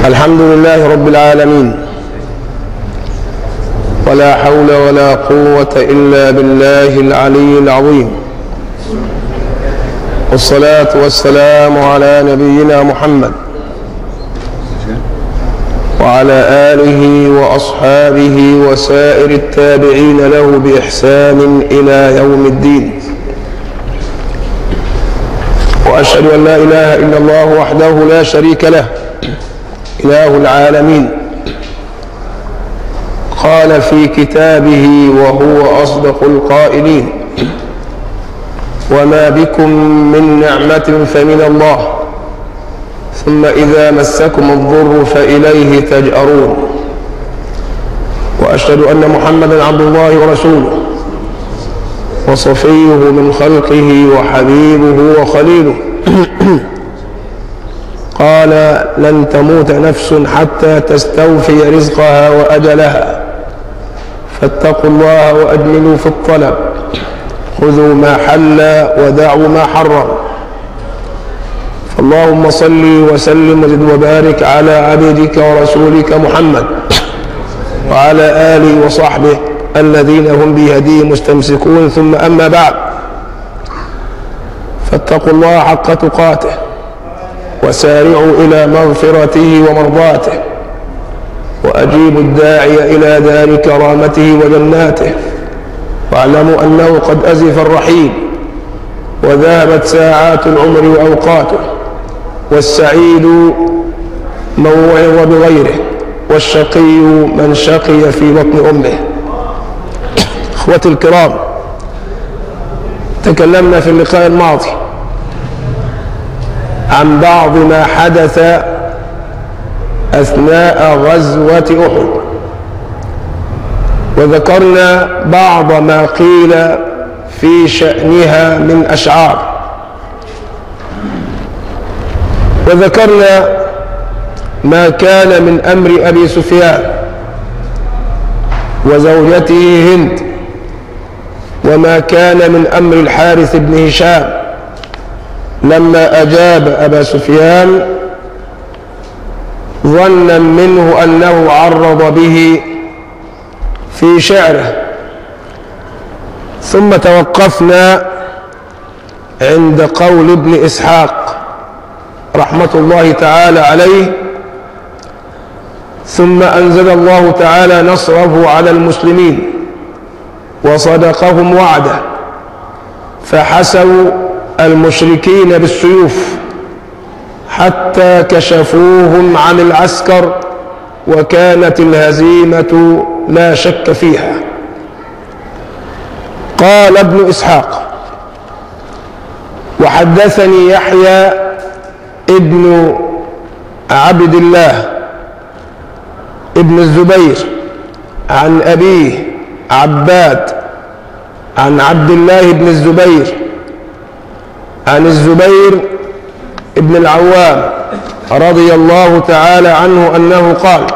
الحمد لله رب العالمين ولا حول ولا قوة إلا بالله العلي العظيم والصلاة والسلام على نبينا محمد وعلى آله وأصحابه وسائر التابعين له بإحسان إلى يوم الدين وأشهد أن لا إله إلا الله وحده لا شريك له إله العالمين قال في كتابه وهو أصدق القائلين وما بكم من نعمة فمن الله ثم إذا مسكم الضر فإليه تجأرون وأشهد أن محمدا عبد الله ورسوله وصفيه من خلقه وحبيبه وخليله قال لن تموت نفس حتى تستوفي رزقها وأجلها فاتقوا الله وأجملوا في الطلب خذوا ما حل ودعوا ما حرم فاللهم صل وسلم وزد وبارك على عبدك ورسولك محمد وعلى آله وصحبه الذين هم بهديه مستمسكون ثم أما بعد فاتقوا الله حق تقاته وسارعوا إلى مغفرته ومرضاته وأجيبوا الداعي إلى دار كرامته وجناته واعلموا أنه قد أزف الرحيل وذهبت ساعات العمر وأوقاته والسعيد من وعظ بغيره والشقي من شقي في بطن أمه اخوتي الكرام تكلمنا في اللقاء الماضي عن بعض ما حدث أثناء غزوة أحد وذكرنا بعض ما قيل في شأنها من أشعار وذكرنا ما كان من أمر أبي سفيان وزوجته هند وما كان من أمر الحارث بن هشام لما أجاب أبا سفيان ظنا منه أنه عرض به في شعره ثم توقفنا عند قول ابن إسحاق رحمة الله تعالى عليه ثم أنزل الله تعالى نصره على المسلمين وصدقهم وعده فحسوا المشركين بالسيوف حتى كشفوهم عن العسكر وكانت الهزيمة لا شك فيها قال ابن إسحاق وحدثني يحيى ابن عبد الله ابن الزبير عن أبيه عباد عن عبد الله بن الزبير عن الزبير ابن العوام رضي الله تعالى عنه أنه قال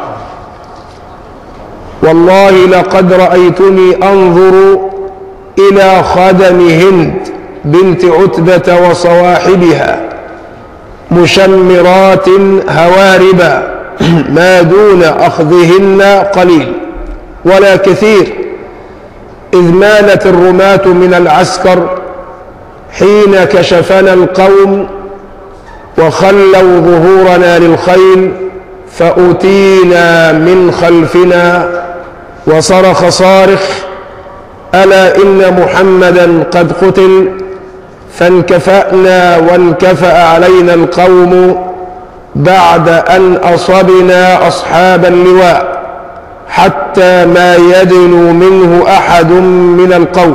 والله لقد رأيتني أنظر إلى خدم هند بنت عتبة وصواحبها مشمرات هواربا ما دون أخذهن قليل ولا كثير إذ مالت الرماة من العسكر حين كشفنا القوم وخلوا ظهورنا للخيل فأتينا من خلفنا وصرخ صارخ ألا إن محمدا قد قتل فانكفأنا وانكفأ علينا القوم بعد أن أصبنا أصحاب اللواء حتى ما يدنو منه أحد من القوم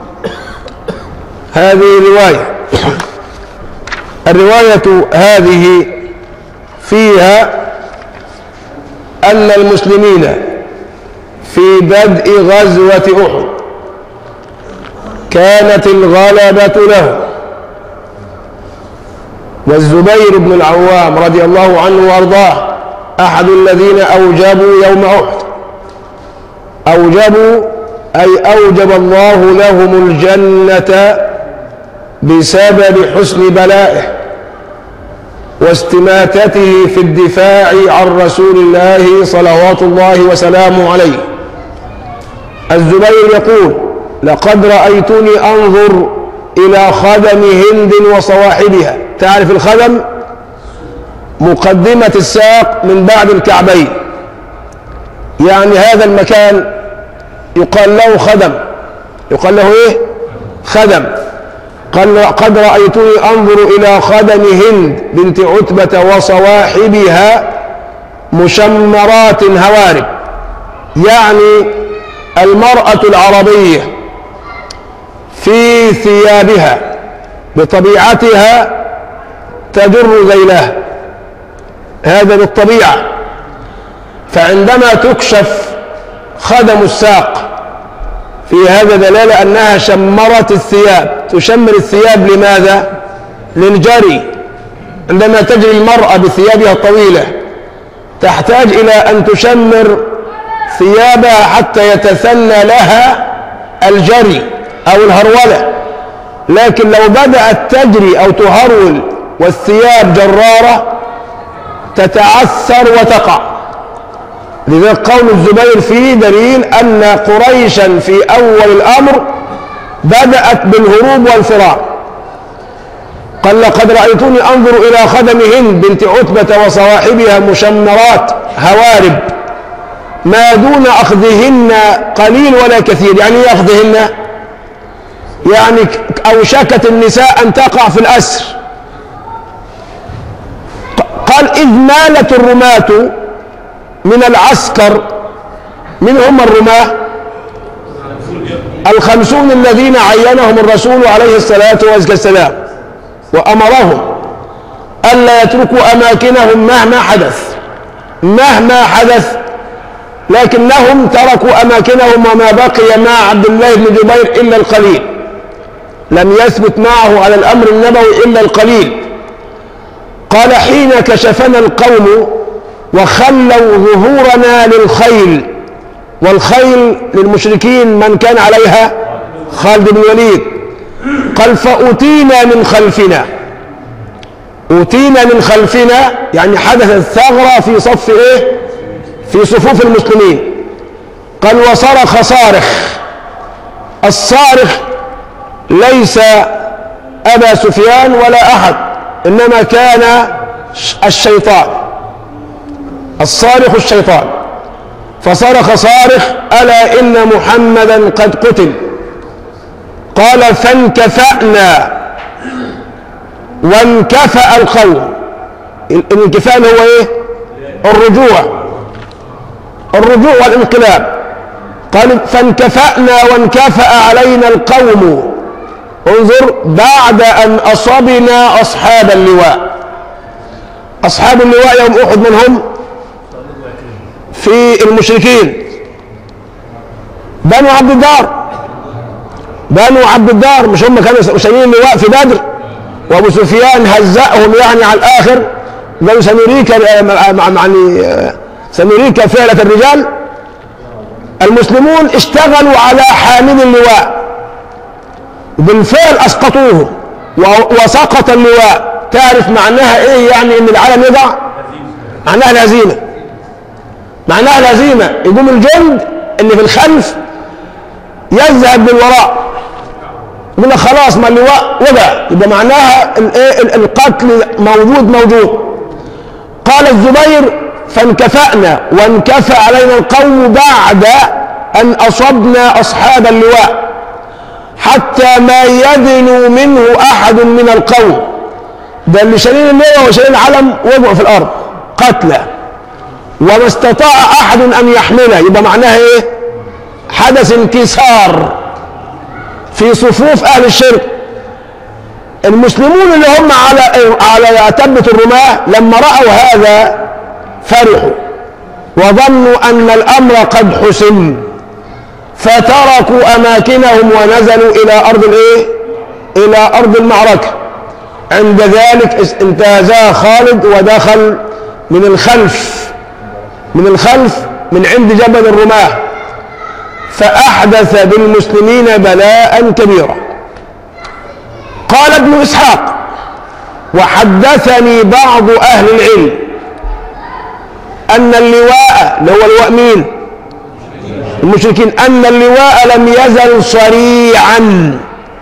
هذه رواية الرواية هذه فيها أن المسلمين في بدء غزوة أحد كانت الغلبة له والزبير بن العوام رضي الله عنه وارضاه أحد الذين أوجبوا يوم أحد أوجبوا أي أوجب الله لهم الجنة بسبب حسن بلائه واستماتته في الدفاع عن رسول الله صلوات الله وسلامه عليه الزبير يقول لقد رأيتني أنظر إلى خدم هند وصواحبها تعرف الخدم مقدمة الساق من بعد الكعبين يعني هذا المكان يقال له خدم يقال له ايه خدم قال قد رأيتني أنظر إلى خدم هند بنت عتبة وصواحبها مشمرات هوارب يعني المرأة العربية في ثيابها بطبيعتها تجر ذيلها هذا بالطبيعة فعندما تكشف خدم الساق في هذا دلالة أنها شمرت الثياب تشمر الثياب لماذا؟ للجري عندما تجري المرأة بثيابها الطويلة تحتاج إلى أن تشمر ثيابها حتى يتثنى لها الجري أو الهرولة لكن لو بدأت تجري أو تهرول والثياب جرارة تتعثر وتقع لذلك قول الزبير فيه دليل أن قريشا في أول الأمر بدأت بالهروب والفرار قال لقد رأيتني أنظر إلى خدم هند بنت عتبة وصواحبها مشمرات هوارب ما دون أخذهن قليل ولا كثير يعني ايه أخذهن يعني أوشكت النساء أن تقع في الأسر قال إذ مالت الرماة من العسكر من هم الرماة الخمسون الذين عينهم الرسول عليه الصلاة والسلام وأمرهم ألا يتركوا أماكنهم مهما حدث مهما حدث لكنهم تركوا أماكنهم وما بقي مع عبد الله بن جبير إلا القليل لم يثبت معه على الأمر النبوي إلا القليل قال حين كشفنا القوم وخلوا ظهورنا للخيل والخيل للمشركين من كان عليها خالد بن الوليد قال فأتينا من خلفنا أتينا من خلفنا يعني حدثت ثغرة في صف إيه في صفوف المسلمين قال وصرخ صارخ الصارخ ليس أبا سفيان ولا أحد إنما كان الشيطان الصارخ الشيطان فصرخ صارخ ألا إن محمدا قد قتل قال فانكفأنا وانكفأ القوم الانكفاء هو ايه الرجوع الرجوع والانقلاب قال فانكفأنا وانكفأ علينا القوم انظر بعد أن أصبنا أصحاب اللواء أصحاب اللواء يوم أحد من هم في المشركين بنو عبد الدار بنو عبد الدار مش هم كانوا شايلين اللواء في بدر وابو سفيان هزأهم يعني على الاخر قالوا سنريك يعني سنريك فعلة الرجال المسلمون اشتغلوا على حامل اللواء بالفعل اسقطوه وسقط اللواء تعرف معناها ايه يعني ان العالم يضع معناها الهزيمه معناها الهزيمه يقوم الجند اللي في الخلف يذهب للوراء يقول لك خلاص ما اللواء وقع يبقى معناها الايه القتل موجود موجود قال الزبير فانكفأنا وانكفأ علينا القوم بعد أن أصبنا أصحاب اللواء حتى ما يدنو منه أحد من القوم ده اللي شايلين اللواء وشايلين العلم وقعوا في الأرض قتلى وما استطاع أحد أن يحمله يبقى معناها إيه؟ حدث انكسار في صفوف أهل الشرك المسلمون اللي هم على على تبة الرماة لما رأوا هذا فرحوا وظنوا أن الأمر قد حسن فتركوا أماكنهم ونزلوا إلى أرض الإيه؟ إلى أرض المعركة عند ذلك انتهزها خالد ودخل من الخلف من الخلف من عند جبل الرماة فأحدث بالمسلمين بلاء كبيرا قال ابن إسحاق وحدثني بعض أهل العلم أن اللواء اللي هو لواء مين المشركين أن اللواء لم يزل صريعا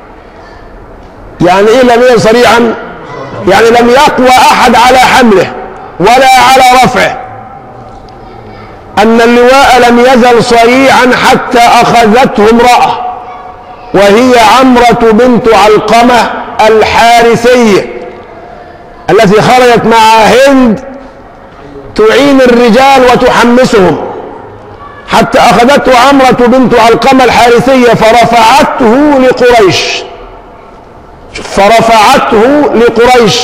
يعني إيه لم يزل صريعا يعني لم يقوى أحد على حمله ولا على رفعه أن اللواء لم يزل صريعا حتى أخذته امرأة وهي عمرة بنت علقمة الحارثية التي خرجت مع هند تعين الرجال وتحمسهم حتى أخذته عمرة بنت علقمة الحارثية فرفعته لقريش فرفعته لقريش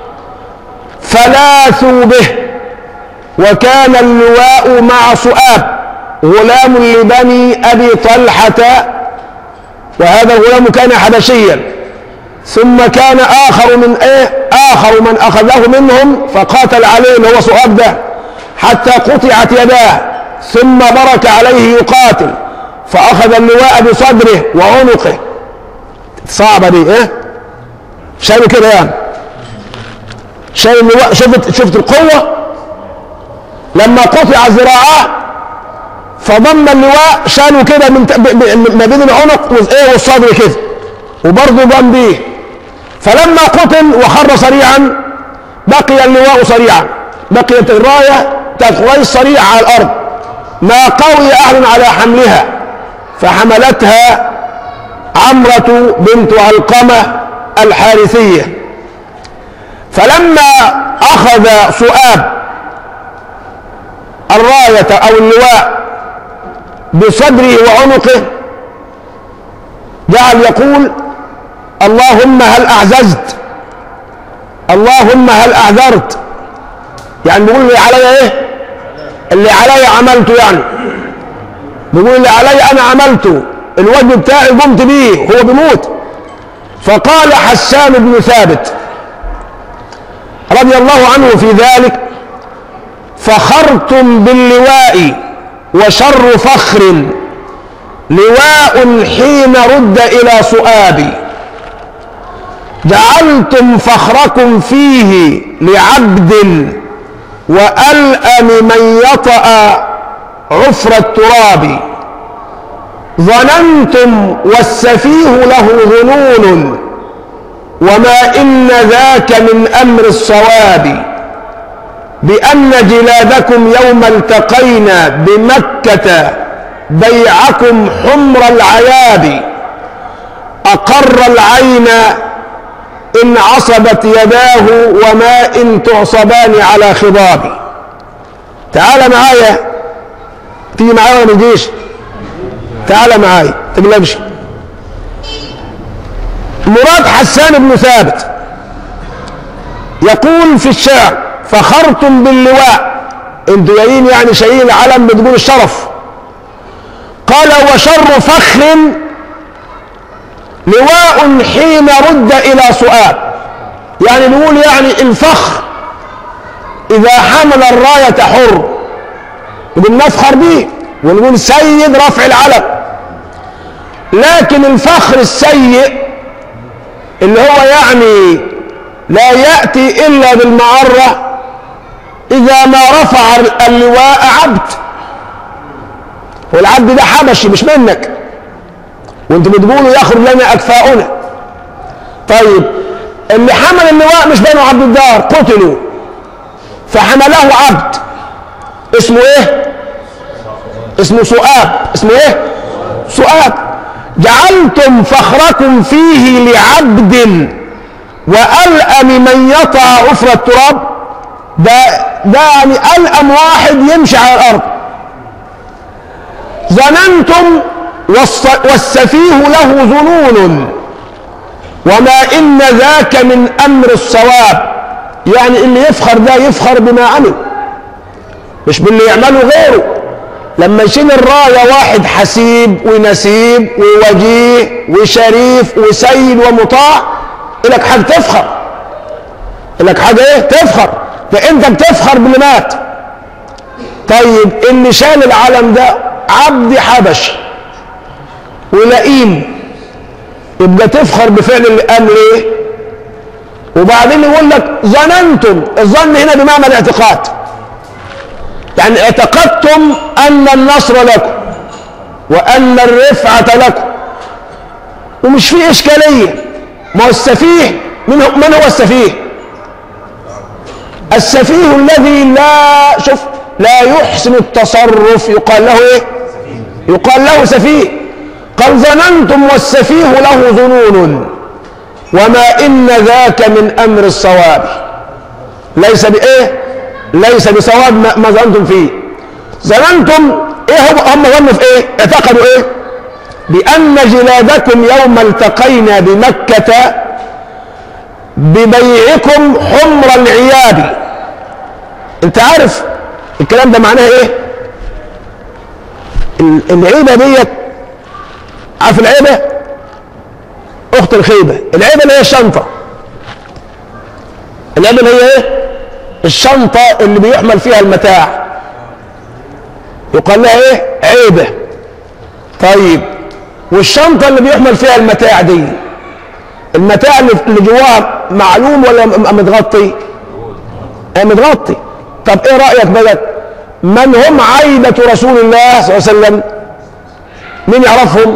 فلاثوا به وكان اللواء مع صؤاب غلام لبني أبي طلحة وهذا الغلام كان حبشيا ثم كان آخر من إيه آخر من أخذه منهم فقاتل عليه اللي هو صؤاب ده حتى قطعت يداه ثم برك عليه يقاتل فأخذ اللواء بصدره وعنقه صعبة دي إيه شايف كده يعني شايف اللواء شفت شفت القوة لما قطع ذراعاه فضم اللواء شالوا كده من ما بين العنق وايه والصدر كده وبرضه ضم بيه فلما قتل وخر صريعا بقي اللواء صريعا بقيت الرايه تقريش صريعه على الارض ما قوي احد على حملها فحملتها عمرة بنت علقمة الحارثية فلما أخذ سؤاب الراية أو اللواء بصدره وعنقه جعل يقول اللهم هل أعززت اللهم هل أعذرت يعني بيقول اللي عليا إيه اللي عليا عملته يعني بيقول اللي عليا أنا عملته الواجب بتاعي قمت بيه هو بيموت فقال حسان بن ثابت رضي الله عنه في ذلك فخرتم باللواء وشر فخر لواء حين رد إلى صؤابي جعلتم فخركم فيه لعبد وألأم من يطأ عفر التراب ظننتم والسفيه له ظنون وما إن ذاك من أمر الصواب بأن جلادكم يوم التقينا بمكة بيعكم حمر العياب أقر العين إن عصبت يداه وما إن تعصبان على خضاب تعال معايا تيجي معايا ولا نجيش تعال معايا تقلبش مراد حسان بن ثابت يقول في الشعر فخرتم باللواء انتوا جايين يعني شايلين العلم بتقول الشرف قال وشر فخر لواء حين رد الى سؤال يعني نقول يعني الفخر اذا حمل الرايه حر نقول نفخر به ونقول سيد رفع العلم لكن الفخر السيء اللي هو يعني لا ياتي الا بالمعره إذا ما رفع اللواء عبد والعبد ده حبشي مش منك وانتوا بتقولوا يخرج لنا أكفاؤنا طيب اللي حمل اللواء مش بنو عبد الدار قتلوا فحمله عبد اسمه ايه اسمه سؤاب اسمه ايه سؤاب جعلتم فخركم فيه لعبد وألأم من يطع عفر التراب ده ده يعني ألأم واحد يمشي على الأرض ظننتم والسفيه له ظنون وما إن ذاك من أمر الصواب يعني اللي يفخر ده يفخر بما عمل مش باللي يعمله غيره لما يشيل الراية واحد حسيب ونسيب ووجيه وشريف وسيد ومطاع لك حاجة تفخر لك حاجة ايه تفخر فانت بتفخر باللي مات طيب اللي شال العلم ده عبد حبش ولئيم يبقى تفخر بفعل اللي قام ليه وبعدين يقول لك ظننتم الظن هنا بمعنى الاعتقاد يعني اعتقدتم ان النصر لكم وان الرفعه لكم ومش في اشكاليه ما هو السفيه من هو, من هو السفيه السفيه الذي لا شوف لا يحسن التصرف يقال له ايه يقال له سفيه قال ظننتم والسفيه له ظنون وما ان ذاك من امر الصواب ليس بايه ليس بصواب ما ما ظننتم فيه ظننتم ايه هم هم ظنوا في ايه اعتقدوا ايه بان جلادكم يوم التقينا بمكه ببيعكم حمر العياب انت عارف الكلام ده معناه ايه ال- العيبه ديت عارف العيبه اخت الخيبه العيبه اللي هي الشنطه العيبه اللي هي ايه الشنطه اللي بيحمل فيها المتاع يقال لها ايه عيبه طيب والشنطه اللي بيحمل فيها المتاع دي المتاع اللي اللي جواها معلوم ولا م- متغطي آه متغطي طب ايه رايك بقى من هم عيبه رسول الله صلى الله عليه وسلم مين يعرفهم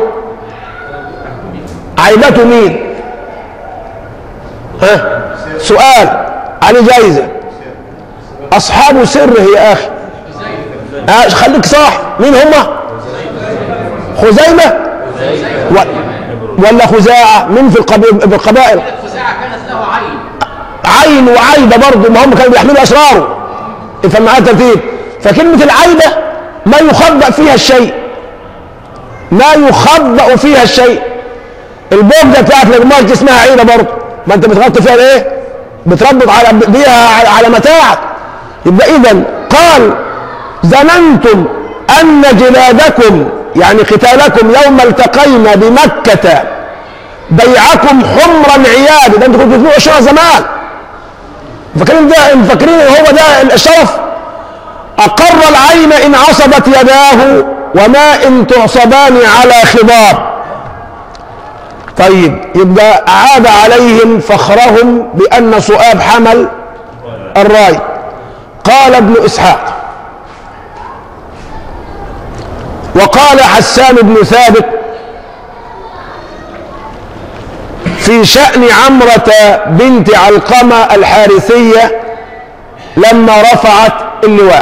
عيبته مين ها سؤال عليه جايزه اصحاب سره يا اخي آه خليك صح مين هم خزيمه و... ولا خزاعه مين في القبيل في القبائل خزاعة كانت له عين عين وعيبه برضه ما هم كانوا بيحملوا اسراره افهم معايا الترتيب فكلمه العيبه ما يخبأ فيها الشيء ما يخبأ فيها الشيء البوجه بتاعت الجمال دي اسمها عيبه برضه ما انت بتغطي فيها الايه؟ بتربط على بيها على, على متاعك يبقى اذا قال ظننتم ان جلادكم يعني قتالكم يوم التقينا بمكه بيعكم حمرا عياد ده انتوا كنتوا بتبيعوا الشرع زمان فاكرين ده فاكرين هو ده الشرف اقر العين ان عصبت يداه وما ان تعصبان على خضاب طيب يبقى عاد عليهم فخرهم بان صؤاب حمل الراي قال ابن اسحاق وقال حسان بن ثابت في شأن عمرة بنت علقمة الحارثية لما رفعت اللواء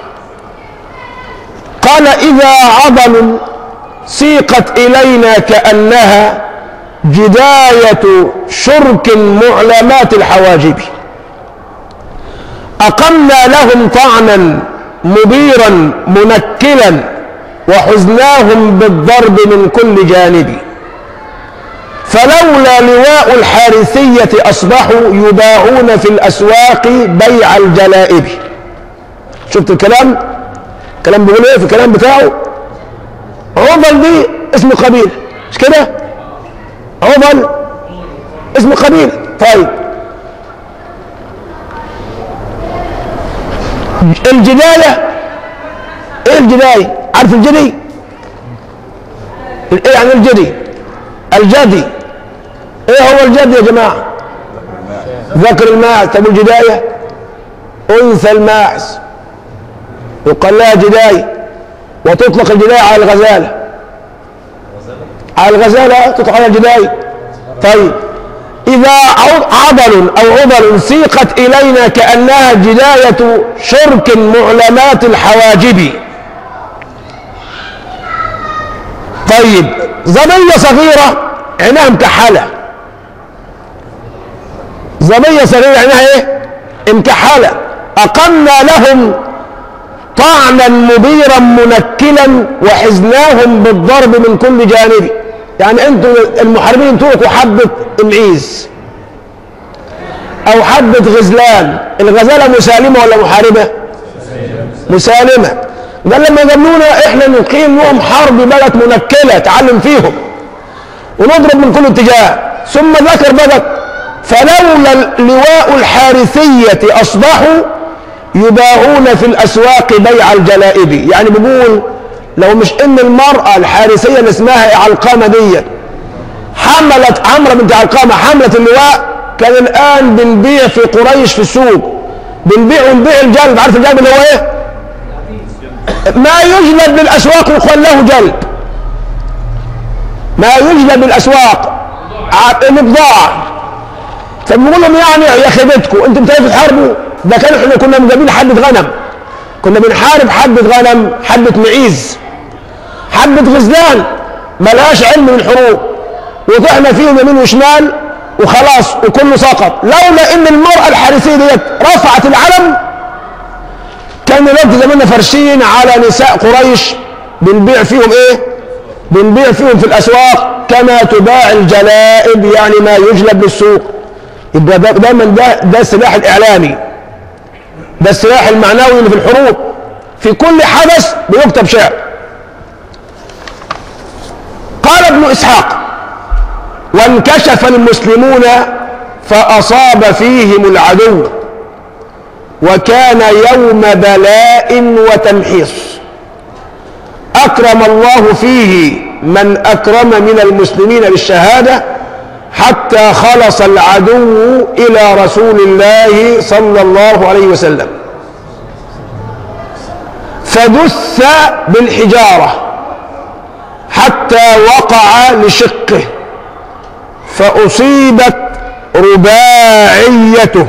قال إذا عضل سيقت إلينا كأنها جداية شرك معلمات الحواجب أقمنا لهم طعنا مبيرا منكلا وحزناهم بالضرب من كل جانب فلولا لواء الحارثية أصبحوا يباعون في الأسواق بيع الجلائب شفت الكلام الكلام بيقول ايه في الكلام بتاعه عضل دي اسم قبيل مش كده عضل اسم قبيل طيب الجداية ايه الجداية عارف الجدي ايه يعني الجدي الجدي ايه هو الجدي يا جماعة ذكر الماعز طب الجداية انثى الماعز يقال لها جداية وتطلق الجداية على الغزالة على الغزالة تطلق على الجداية طيب إذا عضل أو عضل سيقت إلينا كأنها جداية شرك معلمات الحواجب طيب زبية صغيرة عينها مكحلة زبية صغيرة عينها ايه مكحلة أقمنا لهم طعنا مبيرا منكلا وحزناهم بالضرب من كل جانب يعني انتوا المحاربين تركوا حبة معيز او حبة غزلان الغزالة مسالمة ولا محاربة مسالمة قال لما يقابلونا احنا نقيم لهم حرب بلد منكلة تعلم فيهم ونضرب من كل اتجاه ثم ذكر بلد فلولا لواء الحارثية أصبحوا يباعون في الأسواق بيع الجلائب يعني بيقول لو مش إن المرأة الحارثية اللي اسمها علقامة دي حملت عمرو بنت علقامة حملت اللواء كان الآن بنبيع في قريش في السوق بنبيع ونبيع الجلب عارف الجلب اللي هو ايه ما يجلب للأسواق يقال له جلب ما يجلب للأسواق ع- البضاعة فبنقول لهم يعني يا خيبتكم انتم بتعرفوا تحاربوا ده كان احنا كنا مجابين حبة غنم كنا بنحارب حبة غنم حبة معيز حبة غزلان ملهاش علم بالحروب وطحنا فيهم يمين وشمال وخلاص وكله سقط لولا ان المرأة الحارثية ديت رفعت العلم كان الوقت زماننا فرشين على نساء قريش بنبيع فيهم ايه بنبيع فيهم في الاسواق كما تباع الجلائب يعني ما يجلب للسوق يبقى دا- دايما ده ده السلاح الاعلامي ده السلاح المعنوي اللي في الحروب في كل حدث بيكتب شعر قال ابن اسحاق وانكشف المسلمون فاصاب فيهم العدو وكان يوم بلاء وتمحيص اكرم الله فيه من اكرم من المسلمين بالشهاده حتى خلص العدو الى رسول الله صلى الله عليه وسلم فدث بالحجاره حتى وقع لشقه فأصيبت رباعيته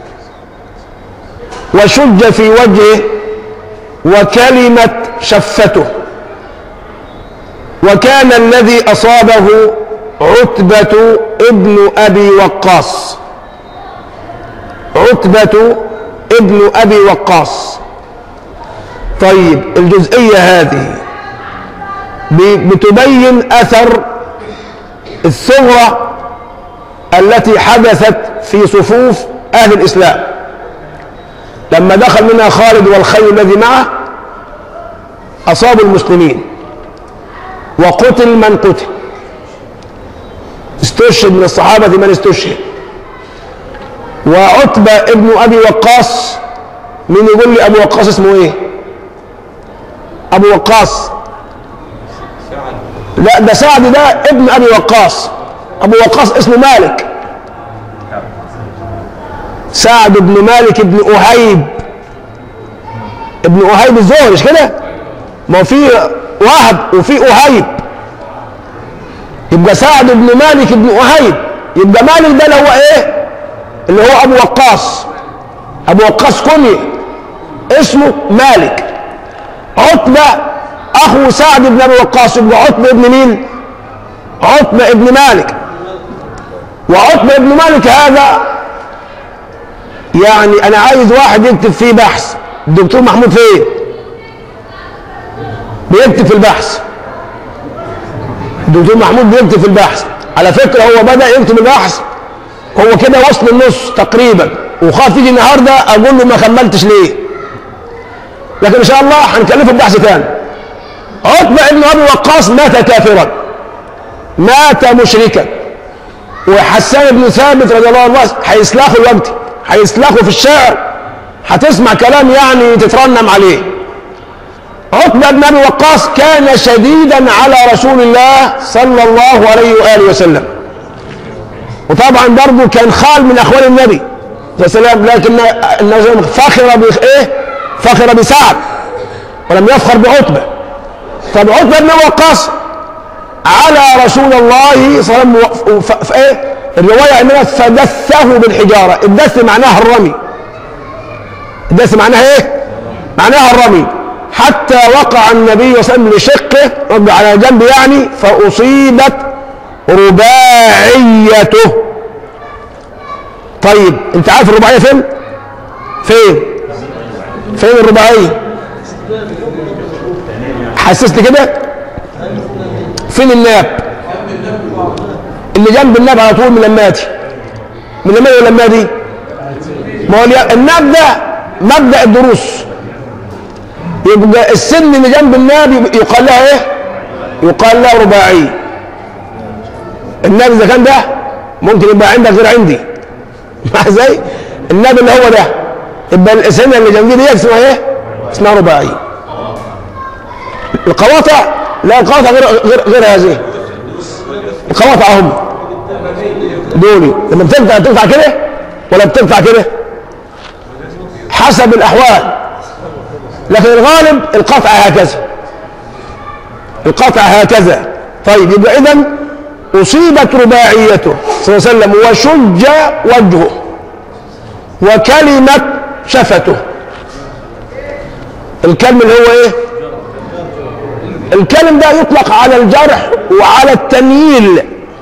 وشج في وجهه وكلمت شفته وكان الذي أصابه عتبة ابن أبي وقاص عتبة ابن أبي وقاص طيب الجزئية هذه ب- بتبين أثر الثغرة التي حدثت في صفوف أهل الإسلام لما دخل منها خالد والخيل الذي معه أصابوا المسلمين وقتل من قتل استشهد من الصحابة من استشهد وعتبة ابن أبي وقاص مين يقول لي أبو وقاص اسمه إيه أبو وقاص لا ده سعد ده ابن ابي وقاص ابو وقاص اسمه مالك سعد بن مالك بن اهيب ابن اهيب الزهري مش كده ما هو في وهب وفي اهيب يبقى سعد بن مالك بن اهيب يبقى مالك ده اللي هو ايه اللي هو ابو وقاص ابو وقاص كني اسمه مالك عتبه اخو سعد بن ابي وقاص يبقى عتبه ابن مين عتبه ابن مالك وعتبه ابن مالك هذا يعني انا عايز واحد يكتب فيه بحث الدكتور محمود فين بيكتب في البحث الدكتور محمود بيكتب في البحث على فكره هو بدا يكتب البحث هو كده وصل النص تقريبا وخاف يجي النهارده اقول له ما كملتش ليه لكن ان شاء الله هنكلفه ببحث تاني عتبة ابن أبي وقاص مات كافرا مات مشركا وحسان بن ثابت رضي الله عنه هيسلخوا الوقت هيسلخوا في الشعر هتسمع كلام يعني تترنم عليه عتبة بن أبي وقاص كان شديدا على رسول الله صلى الله عليه وآله وسلم وطبعا برضه كان خال من أخوال النبي صلى الله عليه وسلم لكن النبي فخر بإيه؟ فخر بسعد ولم يفخر بعتبه طب عتبة بن وقاص على رسول الله صلى الله عليه وسلم ف- ف- ايه الرواية انها فدثه بالحجارة الدث معناها الرمي الدث معناها ايه معناها الرمي حتى وقع النبي صلى الله عليه وسلم لشقه رب على جنب يعني فأصيبت رباعيته طيب انت عارف الرباعية فين فين فين الرباعية حسسني كده فين الناب اللي جنب الناب على طول من لماتي من لماتي ولا لماتي ما هو اليا- الناب ده مبدا الدروس يبقى السن اللي جنب الناب يبقى- يقال لها ايه يقال لها رباعي الناب اذا كان ده ممكن يبقى عندك غير عندي مع زي الناب اللي هو ده يبقى السنه اللي جنبي دي اسمها ايه اسمها رباعي القواطع لا القواطع غير غير غير هذه القواطع هم دولي لما بترفع ترفع كده ولا بترفع كده حسب الأحوال لكن الغالب القطع هكذا القطع هكذا طيب يبقى إذا أصيبت رباعيته صلى الله عليه وسلم وشج وجهه وكلمة شفته الكلم اللي هو ايه الكلم ده يطلق على الجرح وعلى التنييل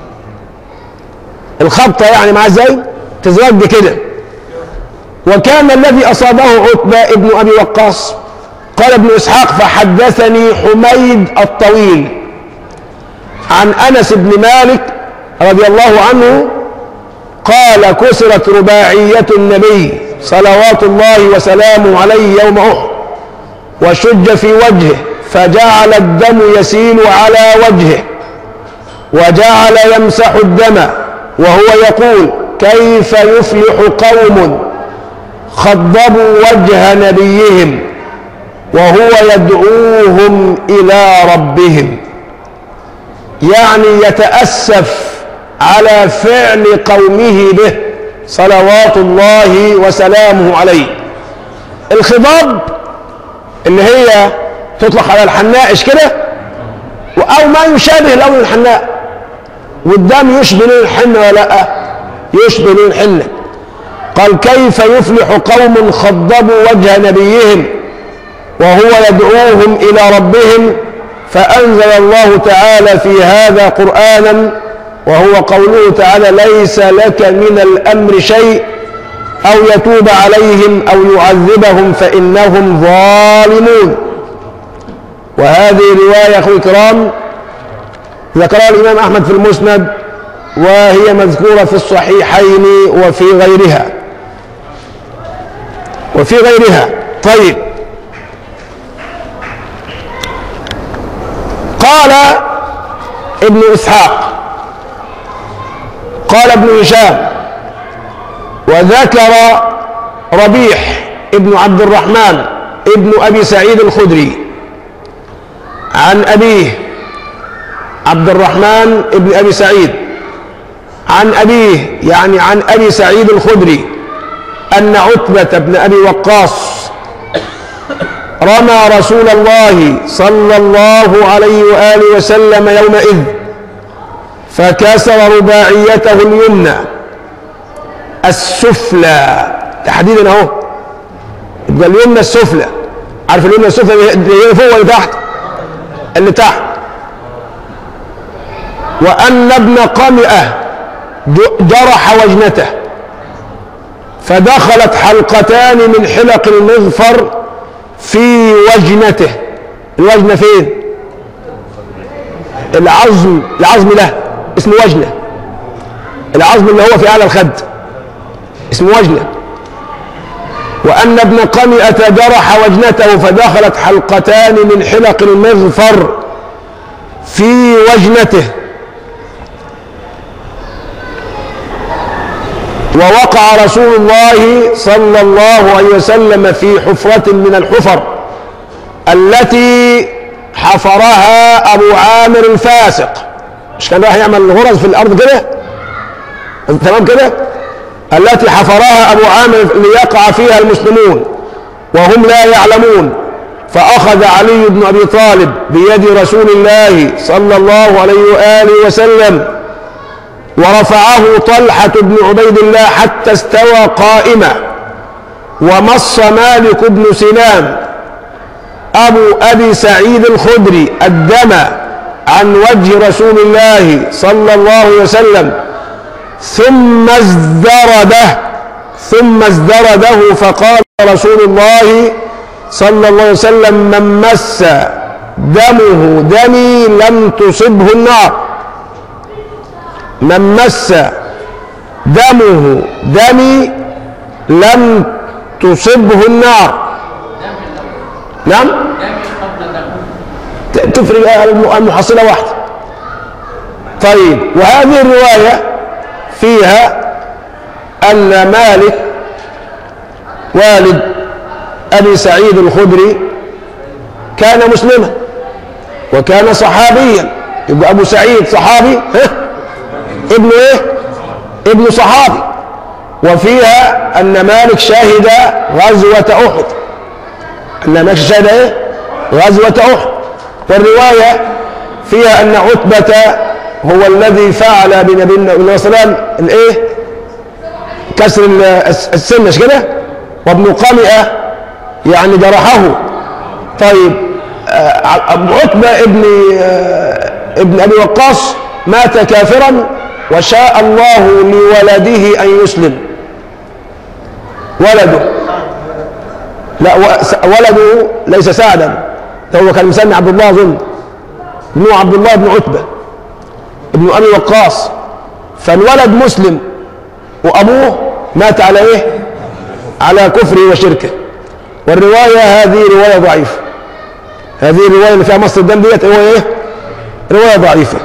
الخبطة يعني مع ازاي تزرد كده وكان الذي أصابه عتبة ابن أبي وقاص قال ابن إسحاق فحدثني حميد الطويل عن أنس بن مالك رضي الله عنه قال كسرت رباعية النبي صلوات الله وسلامه عليه يوم أحد وشج في وجهه فجعل الدم يسيل على وجهه وجعل يمسح الدم وهو يقول كيف يفلح قوم خضبوا وجه نبيهم وهو يدعوهم إلى ربهم يعني يتأسف على فعل قومه به صلوات الله وسلامه عليه الخضاب اللي هي تطلق على الحناء كده او ما يشابه لون الحناء والدم يشبه لون الحنة ولا لا يشبه لون الحنة قال كيف يفلح قوم خضبوا وجه نبيهم وهو يدعوهم الى ربهم فانزل الله تعالى في هذا قرانا وهو قوله تعالى ليس لك من الامر شيء او يتوب عليهم او يعذبهم فانهم ظالمون وهذه روايه اخوي الكرام ذكرها الامام احمد في المسند وهي مذكوره في الصحيحين وفي غيرها وفي غيرها طيب قال ابن اسحاق قال ابن هشام وذكر ربيح ابن عبد الرحمن ابن ابي سعيد الخدري عن ابيه عبد الرحمن ابن ابي سعيد عن ابيه يعني عن ابي سعيد الخدري ان عتبه بن ابي وقاص رمى رسول الله صلى الله عليه واله وسلم يومئذ فكسر رباعيته اليمنى السفلى تحديدا اهو يبقى اليمنى السفلى عارف اليمنى السفلى اللي هي فوق ولا تحت اللي تحت وان ابن قمئه جرح وجنته فدخلت حلقتان من حلق المغفر في وجنته الوجنه فين العظم العظم له اسمه وجنه العظم اللي هو في اعلى الخد اسمه وجنه وان ابن قمئه جرح وجنته فدخلت حلقتان من حلق المغفر في وجنته ووقع رسول الله صلى الله عليه وسلم في حفرة من الحفر التي حفرها أبو عامر الفاسق مش كان راح يعمل غرز في الأرض كده تمام كده التي حفرها أبو عامر ليقع فيها المسلمون وهم لا يعلمون فأخذ علي بن أبي طالب بيد رسول الله صلى الله عليه وآله وسلم ورفعه طلحة بن عبيد الله حتى استوى قائما ومص مالك بن سنان أبو أبي سعيد الخدري الدم عن وجه رسول الله صلى الله عليه وسلم ثم ازدرده ثم ازدرده فقال رسول الله صلى الله عليه وسلم من مس دمه دمي لم تصبه النار من مس دمه دمي لم تصبه النار نعم تفرق المحصلة واحدة طيب وهذه الرواية فيها أن مالك والد أبي سعيد الخدري كان مسلما وكان صحابيا يبقى أبو سعيد صحابي ها ابن ايه ابن صحابي وفيها ان مالك شهد غزوة احد ان مالك شهد ايه غزوة احد والرواية فيها ان عتبة هو الذي فعل بنبينا صلى الله عليه وسلم الايه كسر ال- الس- السن مش كده وابن قمئة يعني جرحه طيب آه، أبو عتبة ابن آه، ابن أبي وقاص مات كافرا وشاء الله لولده أن يسلم ولده لا و- س- ولده ليس سعدا ده هو كان مسمي عبد الله أظن ابنه عبد الله بن عتبة ابن أبي وقاص فالولد مسلم وأبوه مات على إيه؟ على كفره وشركه والرواية هذه رواية ضعيفة هذه الرواية اللي فيها مصر الدم ديت رواية إيه؟ رواية ضعيفة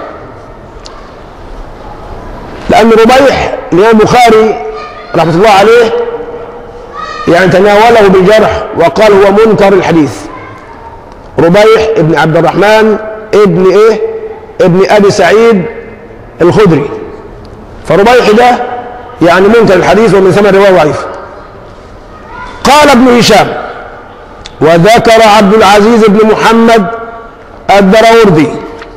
لأن ربيح الإمام البخاري رحمة الله عليه يعني تناوله بالجرح وقال هو منكر الحديث ربيح ابن عبد الرحمن ابن ايه ابن ابي سعيد الخدري فربيح ده يعني منكر الحديث ومن ثم الروايه ضعيفه قال ابن هشام وذكر عبد العزيز بن محمد الدراوردي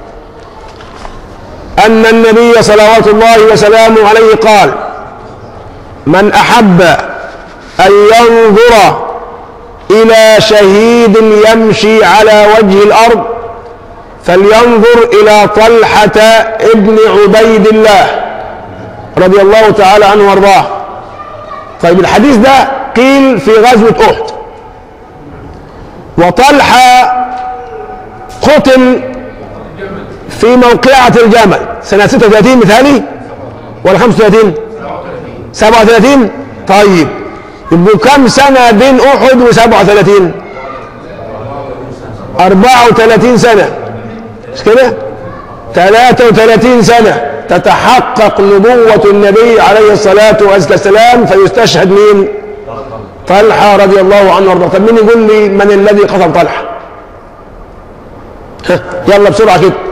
أن النبي صلوات الله وسلامه عليه قال من أحب أن ينظر إلى شهيد يمشي على وجه الأرض فلينظر إلى طلحة ابن عبيد الله رضي الله تعالى عنه وارضاه طيب الحديث ده قيل في غزوة أحد وطلحة قتل في موقعة الجمل سنة 36 مثالي ولا 35 37 طيب يبقوا كم سنة بين أحد و 37 34 سنة مش كده 33 سنة تتحقق نبوة النبي عليه الصلاة والسلام فيستشهد مين طلحة رضي الله عنه وارضاه طب مين يقول لي من الذي قتل طلحة ها، يلا بسرعة كده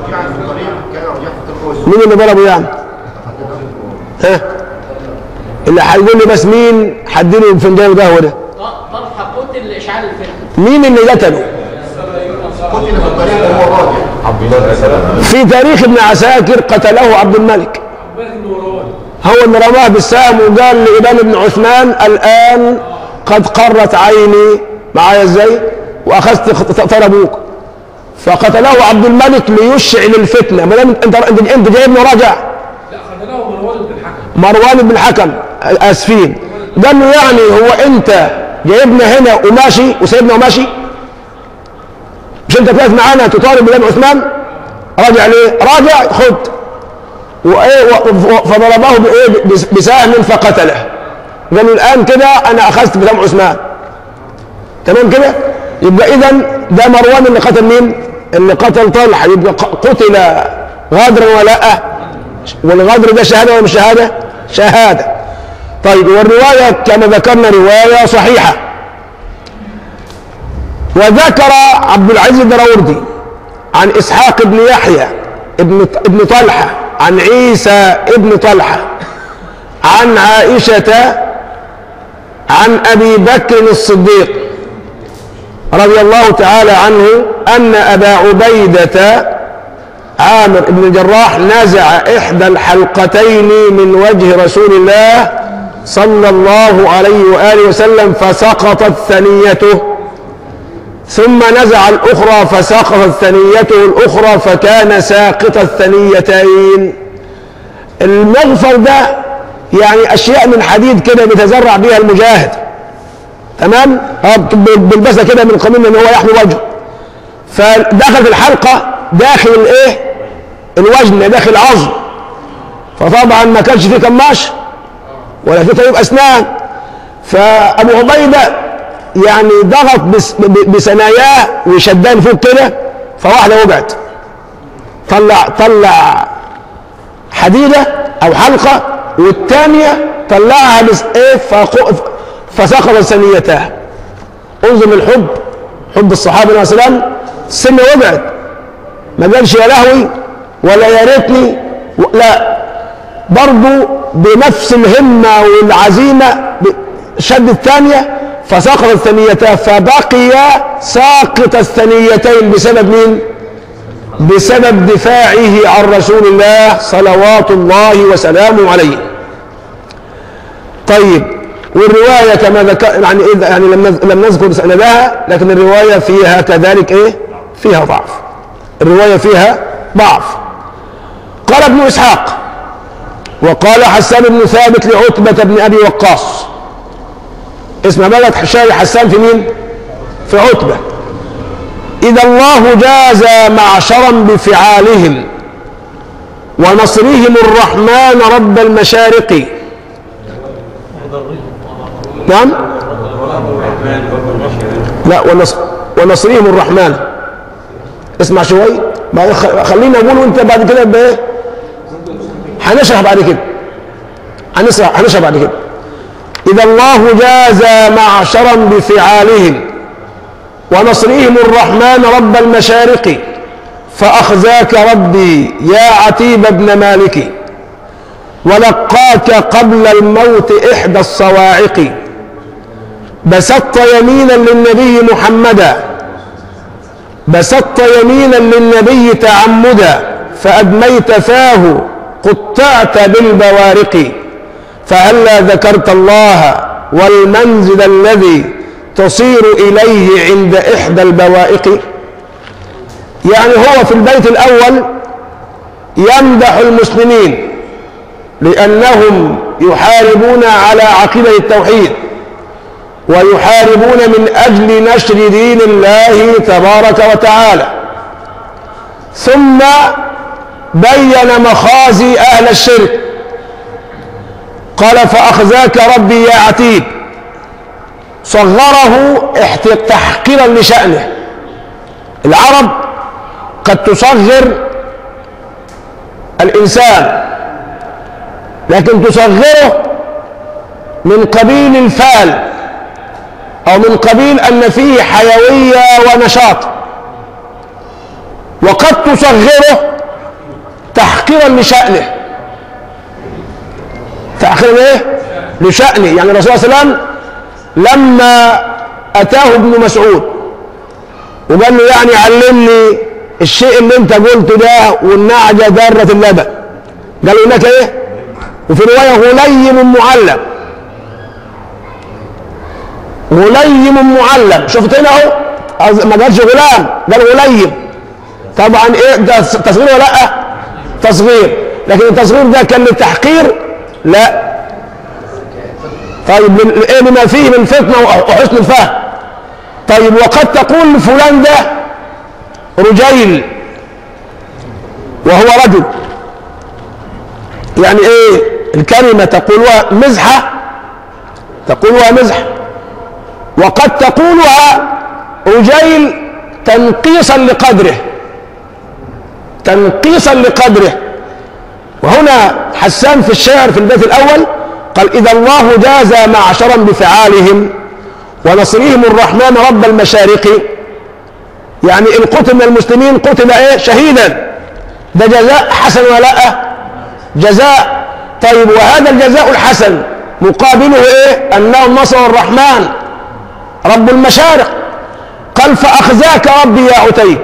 مين اللي ضربه يعني ها اللي هيقول لي بس مين حديله فنجان القهوه ده طلحه قتل لاشعال الفتنه مين اللي قتله قتل في الطريق وهو راجع عبد الله بن سلام في تاريخ ابن عساكر قتله عبد الملك هو اللي رماه بالسهم وقال لإمام بن عثمان الآن قد قرت عيني معايا ازاي وأخذت طربوك فقتله عبد الملك ليشعل الفتنة ما دام انت انت انت جايبني راجع لا خذلاه مروان بن الحكم مروان بن الحكم اسفين قال له يعني هو انت جايبنا هنا وماشي وسايبنا وماشي مش انت واقف معانا تطالب بلاد عثمان راجع ليه راجع خد وايه و- فضربه بايه بس- بسهم فقتله قال له الان كده انا اخذت بلاد عثمان تمام كده يبقى اذا ده مروان اللي قتل مين اللي قتل طلحه يبقى ق- قتل غادرا ولا والغدر ده شهاده ولا مش شهاده شهاده طيب والروايه كما ذكرنا روايه صحيحه وذكر عبد العزيز الدراوردي عن اسحاق بن يحيى ابن ابن طلحه عن عيسى ابن طلحه عن عائشه عن ابي بكر الصديق رضي الله تعالى عنه ان ابا عبيده عامر بن الجراح نزع إحدى الحلقتين من وجه رسول الله صلى الله عليه وآله وسلم فسقطت ثنيته ثم نزع الأخرى فسقطت ثنيته الأخرى فكان ساقط الثنيتين المغفر ده يعني أشياء من حديد كده بيتزرع بها المجاهد تمام آه، بيلبسها كده من قانون ان هو يحمي وجهه فدخل في الحلقة داخل الايه الوجن داخل العظم فطبعا ما كانش فيه كماش ولا فيه طبيب اسنان فابو عبيده يعني ضغط بس ب- بثناياه وشدان فوق كده فواحده وقعت طلع طلع حديده او حلقه والثانيه طلعها بس ايه فق- فسقطت ثنيتاه انظر الحب حب الصحابه عليه السلام السنه وقعت ما قالش يا لهوي ولا يا ريتني و- لا برضو بنفس الهمة والعزيمة شد الثانية فسقط الثنيتان فبقي ساقط الثنيتين بسبب مين؟ بسبب دفاعه عن رسول الله صلوات الله وسلامه عليه طيب والرواية كما ذكر يعني إذا يعني لم نذ- لم نذكر سندها لكن الرواية فيها كذلك إيه؟ فيها ضعف الرواية فيها ضعف قال ابن إسحاق وقال حسان بن ثابت لعتبة بن أبي وقاص اسمع بقى شاي حسان في مين؟ في عتبة إذا الله جاز معشرا بفعالهم ونصرهم الرحمن رب المشارق نعم لا ونص ونصرهم الرحمن اسمع شوي بعد خ- خلينا اقول وانت بعد كده بايه هنشرح بعد كده هنشرح هنشرح بعد كده اذا الله جاز معشرا بفعالهم ونصرهم الرحمن رب المشارق فأخزاك ربي يا عتيب بن مالك ولقاك قبل الموت إحدى الصواعق بسطت يمينا للنبي محمدا بسطت يمينا للنبي تعمدا فأدميت فاه قطعت بالبوارق فهلا ذكرت الله والمنزل الذي تصير إليه عند إحدى البوائق يعني هو في البيت الأول يمدح المسلمين لأنهم يحاربون على عقيدة التوحيد ويحاربون من أجل نشر دين الله تبارك وتعالى ثم بين مخازي أهل الشرك قال فأخزاك ربي يا عتيب صغره احت- تحقيرا لشأنه العرب قد تصغر الإنسان لكن تصغره من قبيل الفال أو من قبيل أن فيه حيوية ونشاط وقد تصغره تحقيرا لشأنه تحقيرا ايه؟ لشأنه يعني الرسول صلى الله عليه وسلم لما أتاه ابن مسعود وقال له يعني علمني الشيء اللي انت قلته ده والنعجة دارة اللبن قال له هناك ايه وفي رواية غليم معلم غليم معلم شفت هنا اهو أز- ما قالش غلام قال غليم طبعا ايه ده تصغير ولا لا تصغير لكن التصغير ده كان للتحقير لا طيب لل- ايه لما فيه من فتنه وحسن الفهم طيب وقد تقول فلان ده رجيل وهو رجل يعني ايه الكلمه تقولها مزحه تقولها مزحه وقد تقولها رجيل تنقيصا لقدره تنقيصا لقدره وهنا حسان في الشعر في البيت الأول قال إذا الله جاز معشرا بفعالهم ونصرهم الرحمن رب المشارق يعني إن قتل من المسلمين قتل إيه شهيدا ده جزاء حسن ولا لا جزاء طيب وهذا الجزاء الحسن مقابله إيه أنهم نصروا الرحمن رب المشارق قال فأخزاك ربي يا عتيب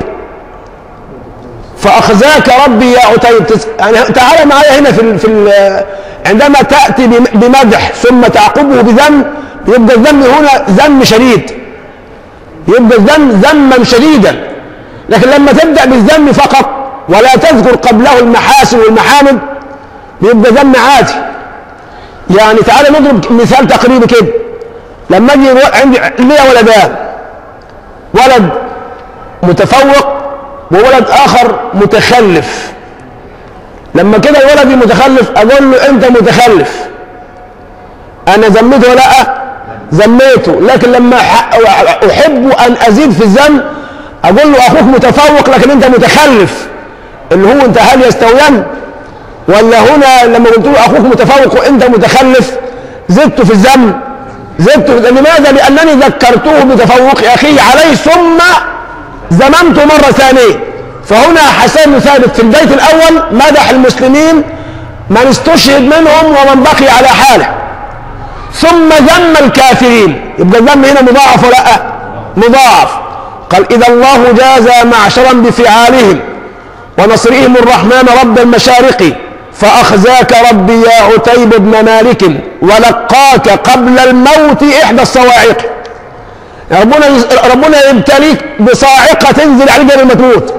فأخزاك ربي يا عتيب تس- يعني تعال معايا هنا في ال في ال عندما تأتي بم- بمدح ثم تعقبه بذم يبقى الذم هنا ذم شديد يبقى الذم ذما شديدا لكن لما تبدأ بالذم فقط ولا تذكر قبله المحاسن والمحامد يبقى ذم عادي يعني تعال نضرب مثال تقريبي كده لما اجي عندي ليا ولدان ولد متفوق وولد اخر متخلف لما كده الولد المتخلف اقول له انت متخلف انا ذميته ولا لا ذميته لكن لما ح- احب ان ازيد في الذم اقول له اخوك متفوق لكن انت متخلف اللي هو انت هل يستويان ولا هنا لما قلت له اخوك متفوق وانت متخلف زدت في الذم زدت في لماذا لانني ذكرته بتفوق اخيه عليه ثم ذممته مره ثانيه فهنا حسان بن ثابت في البيت الاول مدح المسلمين من استشهد منهم ومن بقي على حاله ثم ذم الكافرين يبقى الذم هنا مضاعف ولا لا مضاعف قال إذا الله جاز معشرا بفعالهم ونصرهم الرحمن رب المشارق فأخزاك ربي يا عتيب بن مالك ولقاك قبل الموت إحدى الصواعق ربنا ربنا يبتليك بصاعقة تنزل عليك قبل ما تموت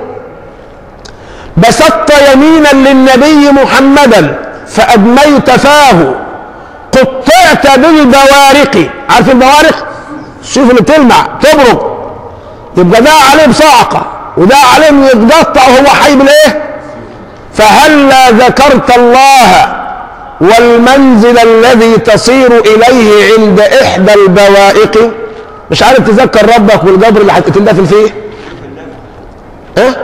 بسطت يمينا للنبي محمدا فأدميت فاه قطعت بالبوارق عارف البوارق شوف اللي بتلمع تبرق يبقى ده عليه بصاعقة وده عليه يتقطع وهو حي بالايه فهلا ذكرت الله والمنزل الذي تصير إليه عند إحدى البوائق مش عارف تذكر ربك والقبر اللي هتندفن فيه اه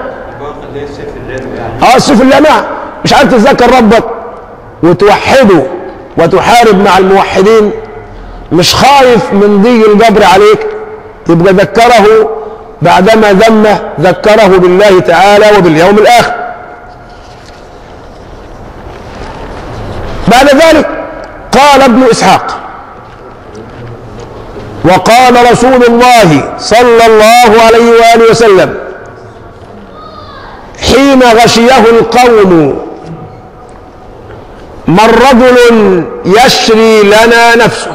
اه السيف اللامع مش عارف تتذكر ربك وتوحده وتحارب مع الموحدين مش خايف من ضيق القبر عليك يبقى ذكره بعدما ذمه ذكره بالله تعالى وباليوم الآخر بعد ذلك قال ابن إسحاق وقال رسول الله صلى الله عليه وآله وسلم حين غشيه القوم من رجل يشري لنا نفسه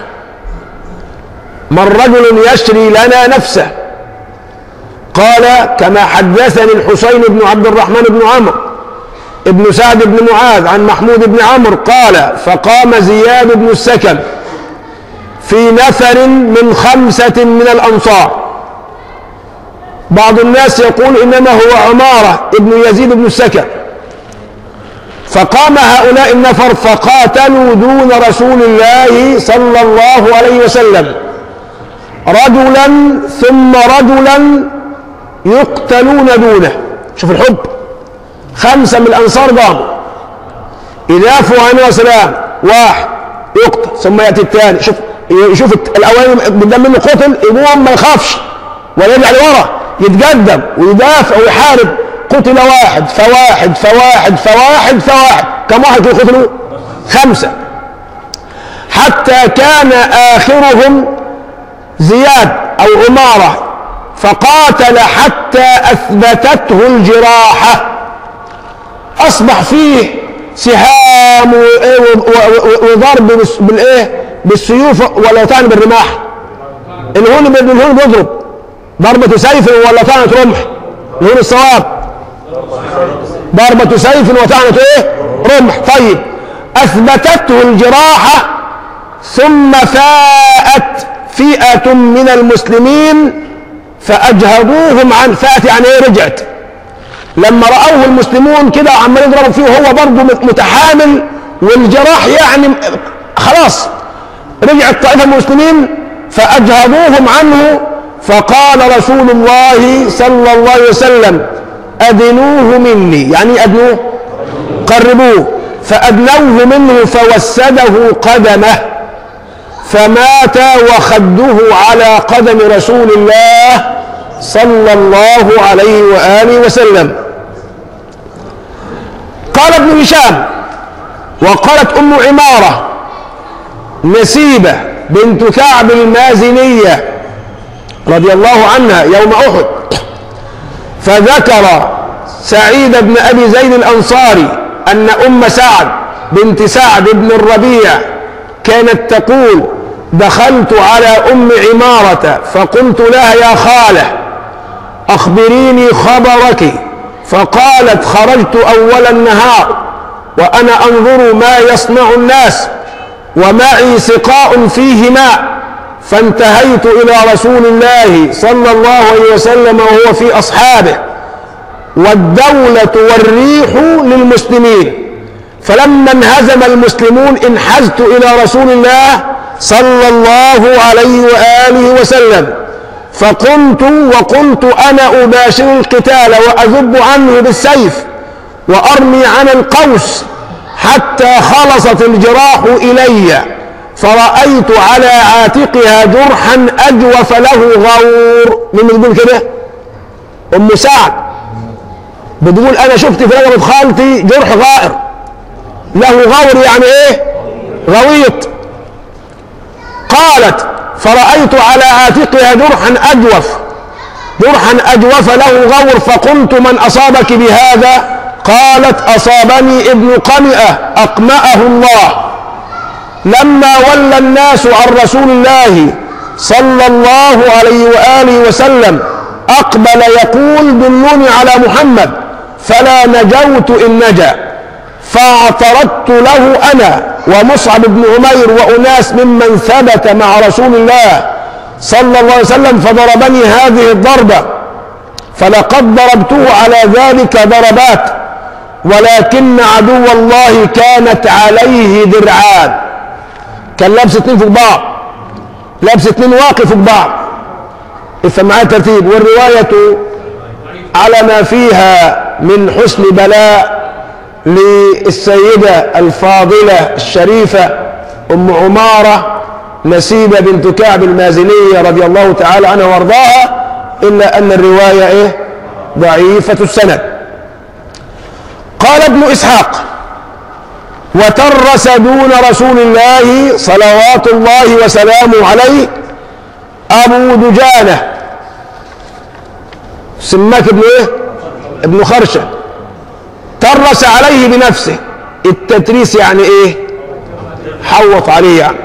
من رجل يشري لنا نفسه قال كما حدثني الحسين بن عبد الرحمن بن عمرو ابن سعد بن معاذ عن محمود بن عمرو قال فقام زياد بن السكن في نفر من خمسة من الأنصار بعض الناس يقول إنما هو عمارة ابن يزيد بن السكن فقام هؤلاء النفر فقاتلوا دون رسول الله صلى الله عليه وسلم رجلا ثم رجلا يقتلون دونه شوف الحب خمسة من الأنصار قاموا يدافعوا عنه وسلام واحد يقتل ثم يأتي الثاني شوف يشوف الأولاني قدام منه قتل يقوم ما يخافش ولا يرجع لورا يتقدم ويدافع ويحارب قتل واحد فواحد فواحد فواحد فواحد كم واحد كانوا قتلوا خمسة حتى كان آخرهم زياد أو عمارة فقاتل حتى أثبتته الجراحة أصبح فيه سهام وضرب بالإيه بالسيوف ولا طعن بالرماح الهون الهون بيضرب ضربة سيف ولا طعنة رمح الهون الصواب ضربة سيف وطعنة ايه رمح طيب اثبتته الجراحة ثم فاءت فئة من المسلمين فاجهضوهم عن فاءت يعني ايه رجعت لما رأوه المسلمون كده عمال يضربوا فيه وهو برضه متحامل والجراح يعني خلاص رجعت طائفة من المسلمين فأجهضوهم عنه فقال رسول الله صلى الله عليه وسلم أدنوه مني يعني أدنوه قربوه فأدنوه منه فوسده قدمه فمات وخده على قدم رسول الله صلى الله عليه وآله وسلم قال ابن هشام وقالت أم عمارة نسيبة بنت كعب المازنية رضي الله عنها يوم أحد فذكر سعيد بن أبي زيد الأنصاري أن أم سعد بنت سعد بن الربيع كانت تقول دخلت على أم عمارة فقلت لها يا خالة أخبريني خبرك فقالت خرجت أول النهار وأنا أنظر ما يصنع الناس ومعي سقاء فيه ماء فانتهيت إلى رسول الله صلى الله عليه وسلم وهو في أصحابه والدولة والريح للمسلمين فلما انهزم المسلمون انحزت إلى رسول الله صلى الله عليه وآله وسلم فقمت وقلت أنا أباشر القتال وأذب عنه بالسيف وأرمي عن القوس حتى خلصت الجراح إلي فرأيت على عاتقها جرحا أجوف له غور مين بتقول كده أم سعد بتقول أنا شفت في رقبة خالتي جرح غائر له غور يعني ايه غويط قالت فرأيت على عاتقها جرحا أجوف جرحا أجوف له غور فقلت من أصابك بهذا قالت أصابني ابن قمئة أقمأه الله لما ولى الناس عن رسول الله صلى الله عليه وآله وسلم أقبل يقول دلوني على محمد فلا نجوت إن نجا فاعترضت له أنا ومصعب بن عمير وأناس ممن ثبت مع رسول الله صلى الله عليه وسلم فضربني هذه الضربة فلقد ضربته على ذلك ضربات ولكن عدو الله كانت عليه درعان كان لابس اتنين فوق بعض لابس اتنين واقف فوق بعض افهم معايا الترتيب والرواية على ما فيها من حسن بلاء للسيدة الفاضلة الشريفة أم عمارة نسيبة بنت كعب المازنية رضي الله تعالى عنها وارضاها إلا أن الرواية إيه؟ ضعيفة السند قال ابن إسحاق وترس دون رسول الله صلوات الله وسلامه عليه أبو دجانة سماك ابن إيه؟ ابن خرشة ترس عليه بنفسه التتريس يعني إيه حوط عليه يعني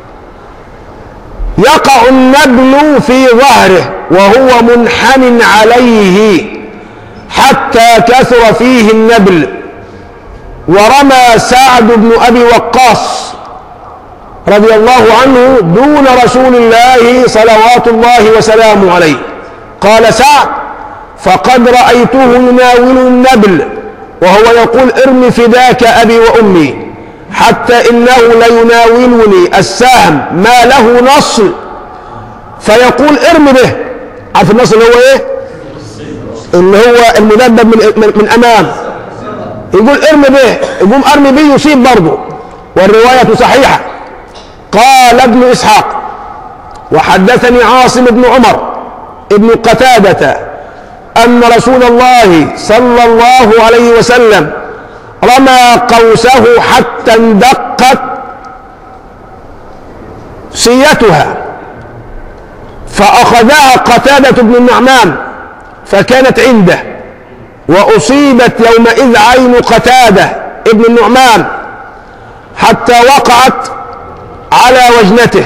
يقع النبل في ظهره وهو منحن عليه حتى كثر فيه النبل ورمى سعد بن ابي وقاص رضي الله عنه دون رسول الله صلوات الله وسلامه عليه قال سعد فقد رايته يناول النبل وهو يقول ارم فداك ابي وامي حتى انه ليناولني السهم ما له نصل فيقول ارم به عارف النصل اللي هو ايه اللي هو المدبب من, من, من امام يقول ارم به يقوم ارمي به يصيب برضه والروايه صحيحه قال ابن اسحاق وحدثني عاصم بن عمر ابن قتاده ان رسول الله صلى الله عليه وسلم رمى قوسه حتى اندقت سيتها فأخذها قتادة بن النعمان فكانت عنده وأصيبت يومئذ عين قتادة ابن النعمان حتى وقعت على وجنته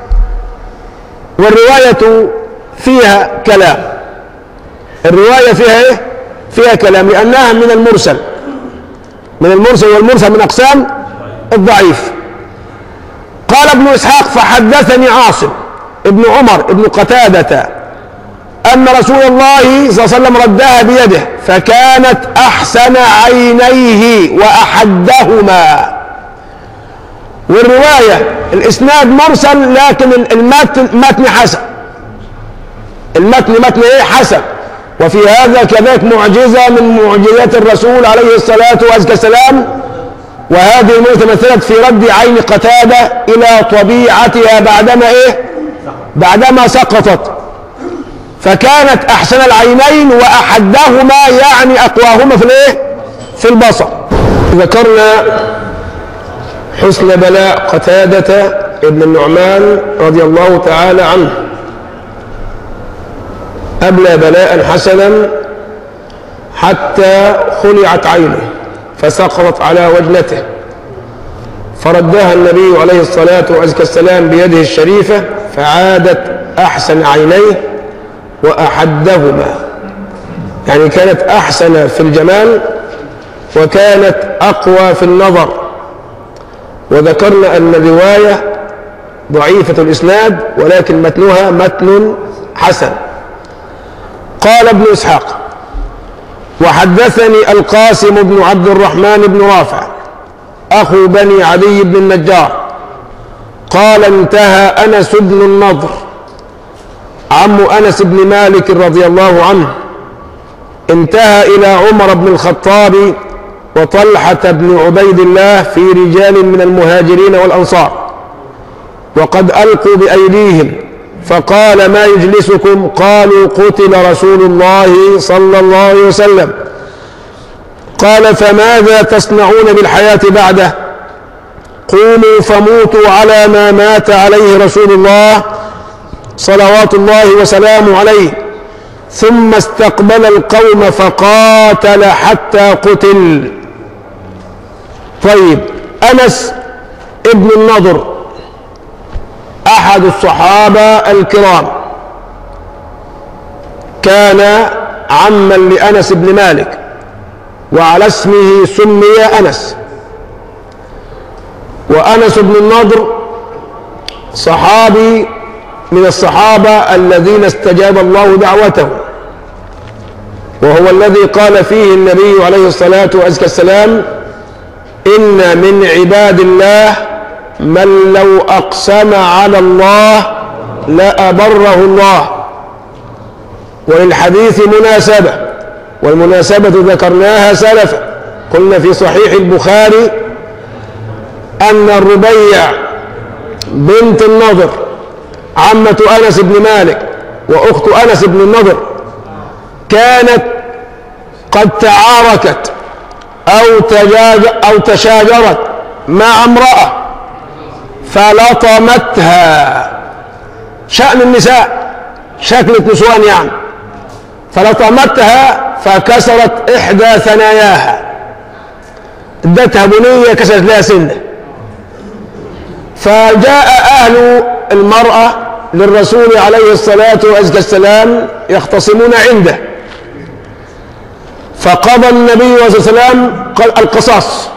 والرواية فيها كلام الرواية فيها ايه؟ فيها كلام لأنها من المرسل من المرسل والمرسل من أقسام الضعيف قال ابن إسحاق فحدثني عاصم ابن عمر ابن قتادة أن رسول الله صلى الله عليه وسلم ردها بيده فكانت أحسن عينيه وأحدهما والرواية الإسناد مرسل لكن المتن متن حسن المتن متن إيه حسن وفي هذا كذلك معجزة من معجزات الرسول عليه الصلاة والسلام وهذه المعجزة مثلت في رد عين قتادة إلى طبيعتها بعدما إيه بعدما سقطت فكانت أحسن العينين وأحدهما يعني أقواهما في الإيه في البصر ذكرنا حسن بلاء قتادة ابن النعمان رضي الله تعالى عنه أبلى بلاء حسنا حتى خلعت عينه فسقطت على وجنته فردها النبي عليه الصلاة والسلام بيده الشريفة فعادت أحسن عينيه وأحدهما يعني كانت أحسن في الجمال وكانت أقوى في النظر وذكرنا أن الرواية ضعيفة الإسناد ولكن متنها متن حسن قال ابن إسحاق وحدثني القاسم بن عبد الرحمن بن رافع أخو بني علي بن النجار قال انتهى أنس بن النضر عم أنس بن مالك رضي الله عنه انتهى إلى عمر بن الخطاب وطلحة بن عبيد الله في رجال من المهاجرين والأنصار وقد ألقوا بأيديهم فقال ما يجلسكم قالوا قتل رسول الله صلى الله عليه وسلم قال فماذا تصنعون بالحياة بعده قوموا فموتوا على ما مات عليه رسول الله صلوات الله وسلامه عليه ثم استقبل القوم فقاتل حتى قتل طيب أنس ابن النضر أحد الصحابة الكرام كان عما لأنس بن مالك وعلى اسمه سمي أنس وأنس بن النضر صحابي من الصحابة الذين استجاب الله دعوته وهو الذي قال فيه النبي عليه الصلاة والسلام إن من عباد الله من لو أقسم على الله لأبره الله وللحديث مناسبة والمناسبة ذكرناها سلفا قلنا في صحيح البخاري أن الربيع بنت النضر عمة أنس بن مالك وأخت أنس بن النضر كانت قد تعاركت أو, تجاج أو تشاجرت مع امرأة فلطمتها شأن النساء شكل النسوان يعني فلطمتها فكسرت إحدى ثناياها ادتها بنية كسرت لها سنة فجاء أهل المرأة للرسول عليه الصلاة والسلام يختصمون عنده فقضى النبي صلى الله عليه وسلم القصاص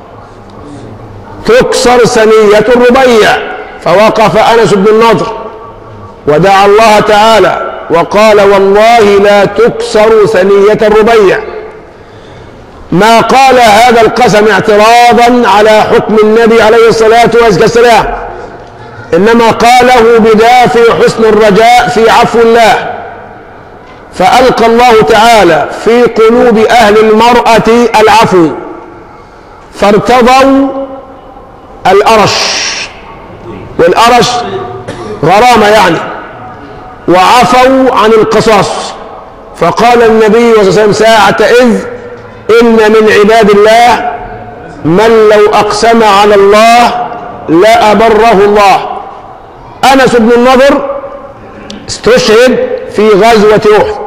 تكسر ثنية الربيع فوقف أنس بن النضر ودعا الله تعالى وقال والله لا تكسر ثنية الربيع ما قال هذا القسم اعتراضا على حكم النبي عليه الصلاة والسلام إنما قاله بدافع حسن الرجاء في عفو الله فألقى الله تعالى في قلوب أهل المرأة العفو فارتضوا الأرش والأرش غرامة يعني وعفوا عن القصاص فقال النبي صلى الله عليه وسلم ساعة إذ إن من عباد الله من لو أقسم على الله لأبره الله أنس بن النضر استشهد في غزوة أحد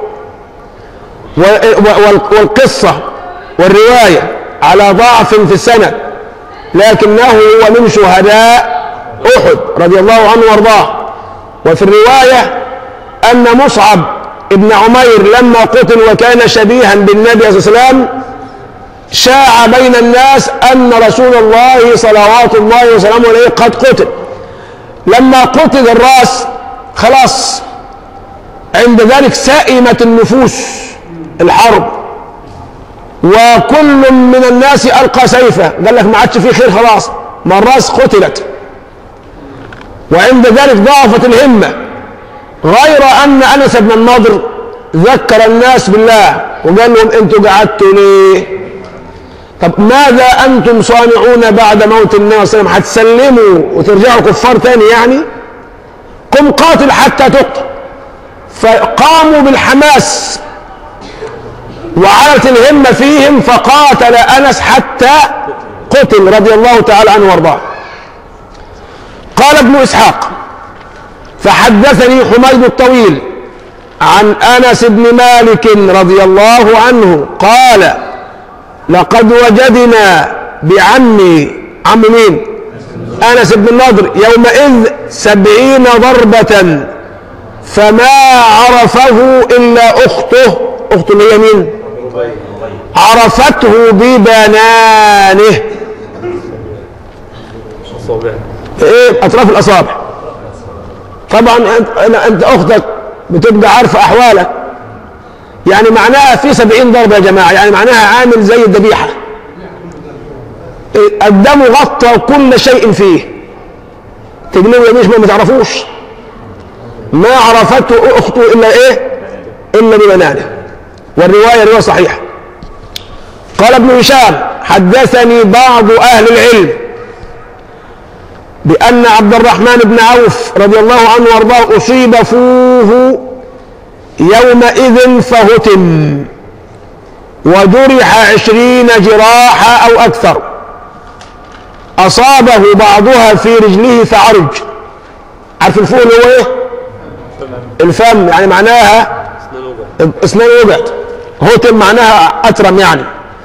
والقصة والرواية على ضعف في السند لكنه هو من شهداء أحد رضي الله عنه وارضاه وفي الرواية أن مصعب ابن عمير لما قتل وكان شبيها بالنبي صلى الله عليه وسلم شاع بين الناس أن رسول الله صلوات الله وسلامه عليه قد قتل لما قتل الرأس خلاص عند ذلك سائمت النفوس الحرب وكل من الناس ألقى سيفه قال لك ما عادش فيه خير خلاص ما الرأس قتلت وعند ذلك ضعفت الهمة غير أن أنس بن النضر ذكر الناس بالله وقال لهم أنتوا قعدتوا ليه طب ماذا أنتم صانعون بعد موت النبي صلى الله عليه وسلم هتسلموا وترجعوا كفار تاني يعني قم قاتل حتى تقتل فقاموا بالحماس وعلت الهمة فيهم فقاتل أنس حتى قتل رضي الله تعالى عنه وارضاه قال ابن إسحاق فحدثني حميد الطويل عن أنس بن مالك رضي الله عنه قال لقد وجدنا بعمي عم مين أنس بن النضر يومئذ سبعين ضربة فما عرفه إلا أخته أخته اللي هي مين عرفته ببنانه ايه اطراف الاصابع طبعا انت, انت اختك بتبقى عارفه احوالك يعني معناها في سبعين ضربة يا جماعة يعني معناها عامل زي الذبيحة الدم غطى كل شيء فيه تجنبه يمين ما تعرفوش ما عرفته اخته الا ايه الا ببنانه والروايه روايه صحيحه قال ابن هشام حدثني بعض اهل العلم بان عبد الرحمن بن عوف رضي الله عنه وارضاه اصيب فوه يومئذ فهتم وجرح عشرين جراحا أو أكثر أصابه بعضها في رجله فعرج عارف الفوق اللي هو إيه؟ الفم يعني معناها اسنان وجعت هوتم معناها أترم يعني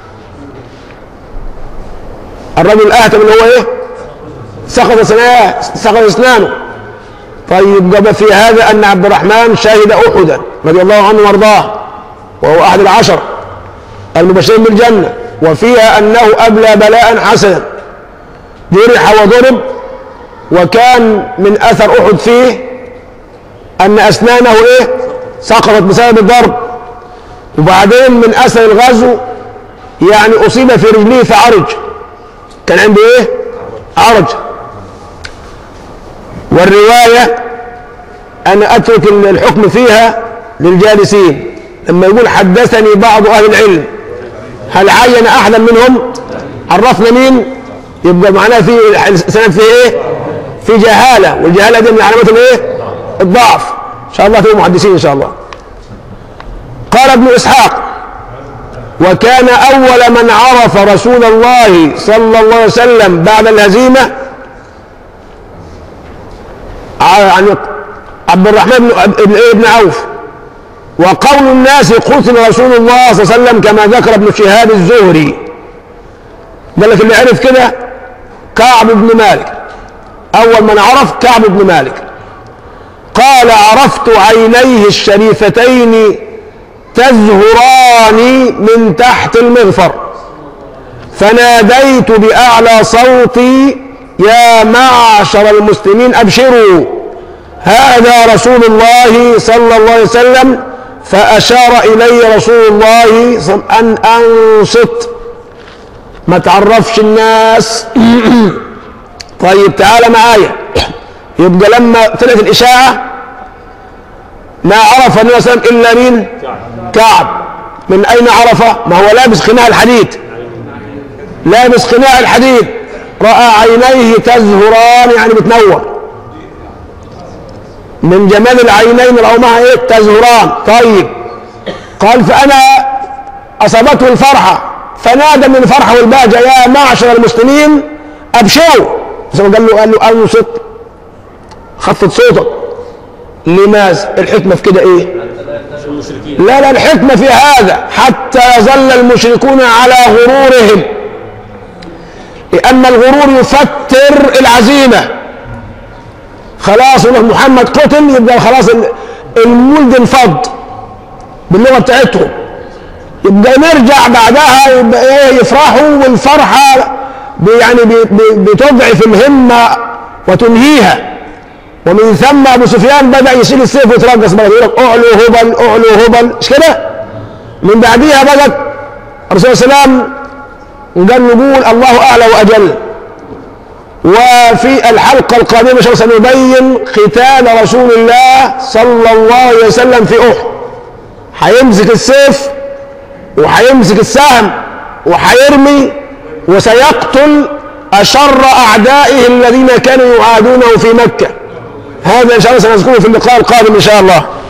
الرجل الأهتم اللي هو إيه؟ سقط سناه سقط أسنانه طيب جاب في هذا أن عبد الرحمن شهد أحدا رضي الله عنه وارضاه وهو أحد العشرة المبشرين بالجنة وفيها أنه أبلى بلاء حسنا جرح وضرب وكان من أثر أحد فيه أن أسنانه إيه سقطت بسبب الضرب وبعدين من أثر الغزو يعني أصيب في رجليه فعرج كان عنده إيه عرج والرواية أنا أترك الحكم فيها للجالسين لما يقول حدثني بعض أهل العلم هل عين أحدا منهم عرفنا مين يبقى معناه في السند فيه إيه في جهالة والجهالة دي من علامات الإيه الضعف إن شاء الله في محدثين إن شاء الله قال ابن إسحاق وكان أول من عرف رسول الله صلى الله عليه وسلم بعد الهزيمة يعني عبد الرحمن بن ابن, ابن عوف وقول الناس قتل رسول الله صلى الله عليه وسلم كما ذكر ابن شهاب الزهري قال لك اللي عرف كده كعب بن مالك أول من عرف كعب بن مالك قال عرفت عينيه الشريفتين تزهران من تحت المغفر فناديت بأعلى صوتي يا معشر المسلمين أبشروا هذا رسول الله صلى الله عليه وسلم فأشار إلي رسول الله أن أنصت ما تعرفش الناس طيب تعالى معايا يبقى لما طلعت الإشاعة ما عرف النبي صلى الله عليه وسلم إلا مين كعب من أين عرفه ما هو لابس قناع الحديد لابس قناع الحديد رأى عينيه تزهران يعني بتنور من جمال العينين رأومها ايه تزهران طيب قال فأنا أصابته الفرحة فنادى من الفرحة والبهجة يا معشر المسلمين أبشروا قال له قال له أنصت خفض صوتك لماذا الحكمة في كده ايه لا لا الحكمة في هذا حتى يظل المشركون على غرورهم لأن الغرور يفتر العزيمة خلاص يقول محمد قتل يبقى خلاص المولد انفض باللغة بتاعتهم يبقى نرجع بعدها يبقى ايه يفرحوا والفرحة يعني بتضعف الهمة وتنهيها ومن ثم ابو سفيان بدا يشيل السيف ويترقص بقى يقول لك اعلو هبل اعلو هبل مش كده؟ من بعديها بدات الرسول صلى الله عليه وسلم قال نقول الله اعلى واجل وفي الحلقه القادمه ان شاء الله سنبين قتال رسول الله صلى الله عليه وسلم في احد هيمسك السيف وهيمسك السهم وهيرمي وسيقتل اشر اعدائه الذين كانوا يعادونه في مكه هذا ان شاء الله سنذكره في اللقاء القادم ان شاء الله